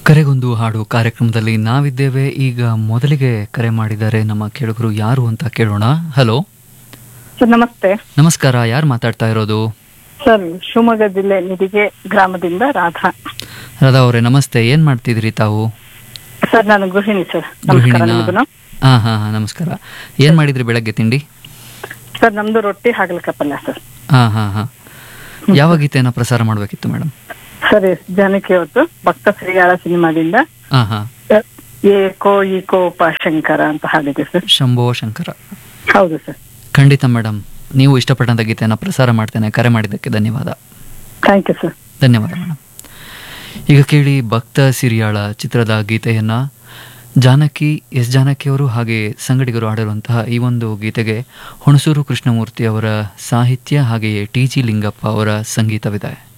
ಕರೆಗೊಂದು ಹಾಡು ಕಾರ್ಯಕ್ರಮದಲ್ಲಿ ನಾವಿದ್ದೇವೆ ಈಗ ಮೊದಲಿಗೆ ಕರೆ ಮಾಡಿದ್ದಾರೆ ನಮ್ಮ ಕೇಳುಗರು ಯಾರು ಅಂತ ಕೇಳೋಣ ಹಲೋ ಸರ್ ನಮಸ್ತೆ ನಮಸ್ಕಾರ ಯಾರು ಮಾತಾಡ್ತಾ ಇರೋದು ಸರ್ ಶಿವಮೊಗ್ಗ ಜಿಲ್ಲೆ ನಿಧಿಗೆ ಗ್ರಾಮದಿಂದ ರಾಧಾ ರಾಧಾ ಅವರೇ ನಮಸ್ತೆ ಏನ್ ಮಾಡ್ತಿದ್ರಿ ತಾವು ಸರ್ ನಾನು ಗೃಹಿಣಿ ಸರ್ ನಮಸ್ಕಾರ ಗೃಹಿಣಿನಾ ನಿಮಗೂನು. ಹಾ ಹಾ ಹಾ ನಮಸ್ಕಾರ ಏನ್ ಮಾಡಿದ್ರಿ ಬೆಳಗ್ಗೆ ತಿಂಡಿ ಸರ್ ನಮ್ದು ರೊಟ್ಟಿ ಹಾಗಲಕಾಯಿ ಪಲ್ಯ ಸರ್ ಹಾ ಹಾ ಹಾ ಯಾವ ಗೀತೆಯನ್ನ ಪ್ರಸಾರ ಮಾಡಬೇಕಿತ್ತು ಮೇಡಮ್ ಸರ್ ಎಸ್ ಜಾನಕಿ ಅವತ್ತು ಭಕ್ತ ಶ್ರೀಯಾಳ ಸಿನಿಮಾದಿಂದ ಹಾ ಹಾ ಅಹ್, ಏಕೋ ಈಕೋ ಶಂಕರ ಅಂತ ಹಾಡಿದೆ ಸರ್ ಶಂಭೋ ಶಂಕರ ಹೌದು ಸರ್ ಖಂಡಿತ ಮೇಡಮ್ ನೀವು ಇಷ್ಟಪಟ್ಟಂತ ಗೀತೆಯನ್ನ ಪ್ರಸಾರ ಮಾಡ್ತೇನೆ ಕರೆ ಮಾಡಿದ್ದಕ್ಕೆ ಧನ್ಯವಾದ ಥ್ಯಾಂಕ್ ಯು ಸರ್ ಧನ್ಯವಾದ ಮೇಡಮ್ ಈಗ ಕೇಳಿ ಭಕ್ತ ಸಿರಿಯಾಳ ಚಿತ್ರದ ಗೀತೆಯನ್ನ ಜಾನಕಿ ಎಸ್ ಜಾನಕಿ ಅವರು ಹಾಗೆ ಸಂಗಡಿಗರು ಹಾಡಿರುವಂತಹ ಈ ಒಂದು ಗೀತೆಗೆ ಹುಣಸೂರು ಕೃಷ್ಣಮೂರ್ತಿ ಅವರ ಸಾಹಿತ್ಯ ಹಾಗೆಯೇ ಟಿ ಜಿ ಲಿಂಗಪ್ಪ ಅವರ ಸಂಗೀತವಿದೆ